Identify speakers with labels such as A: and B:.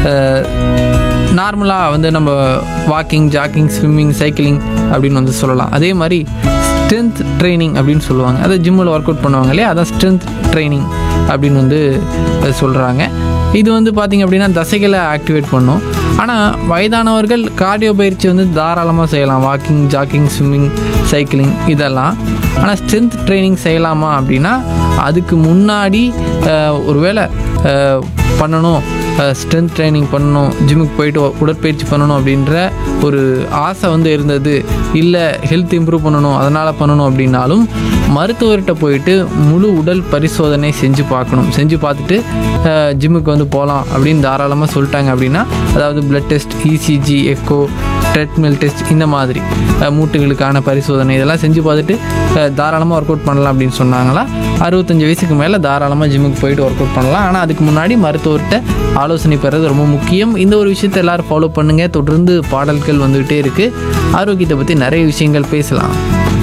A: நார்மலாக வந்து நம்ம வாக்கிங் ஜாக்கிங் ஸ்விம்மிங் சைக்கிளிங் அப்படின்னு வந்து சொல்லலாம் அதே மாதிரி ஸ்ட்ரென்த் ட்ரைனிங் அப்படின்னு சொல்லுவாங்க அதை ஜிம்மில் ஒர்க் அவுட் பண்ணுவாங்க இல்லையா அதான் ஸ்ட்ரென்த் ட்ரைனிங் அப்படின்னு வந்து சொல்கிறாங்க இது வந்து பார்த்திங்க அப்படின்னா தசைகளை ஆக்டிவேட் பண்ணும் ஆனால் வயதானவர்கள் கார்டியோ பயிற்சி வந்து தாராளமாக செய்யலாம் வாக்கிங் ஜாக்கிங் ஸ்விம்மிங் சைக்கிளிங் இதெல்லாம் ஆனால் ஸ்ட்ரென்த் ட்ரைனிங் செய்யலாமா அப்படின்னா அதுக்கு முன்னாடி அஹ், ஒருவேளை அஹ், பண்ணணும் ஸ்ட்ரென்த் ட்ரைனிங் பண்ணணும் ஜிம்முக்கு போயிட்டு உ- உடற்பயிற்சி பண்ணணும் அப்படின்ற ஒரு ஆசை வந்து இருந்தது இல்லை ஹெல்த் இம்ப்ரூவ் பண்ணணும் அதனால் பண்ணணும் அப்படின்னாலும் மருத்துவர்கிட்ட போயிட்டு முழு உடல் பரிசோதனை செஞ்சு பார்க்கணும் செஞ்சு பார்த்துட்டு அஹ், ஜிம்முக்கு வந்து போகலாம் அப்படின்னு தாராளமாக சொல்லிட்டாங்க அப்படின்னா அதாவது blood test ECG echo treadmill test இந்த மாதிரி அஹ், மூட்டுகளுக்கான பரிசோதனை இதெல்லாம் செஞ்சு பார்த்துட்டு தாராளமாக ஒர்க் அவுட் பண்ணலாம் அப்படின்னு சொன்னாங்களா அறுபத்தஞ்சு வயசுக்கு மேலே தாராளமாக ஜிம்முக்கு போயிட்டு ஒர்க் அவுட் பண்ணலாம் ஆனால் அதுக்கு முன்னாடி மருத்துவர்கிட்ட ஆலோசனை பெறது ரொம்ப முக்கியம் இந்த ஒரு விஷயத்தை எல்லாரும் ஃபாலோ பண்ணுங்கள் தொடர்ந்து பாடல்கள் வந்துகிட்டே இருக்குது ஆரோக்கியத்தை பற்றி நிறைய விஷயங்கள் பேசலாம்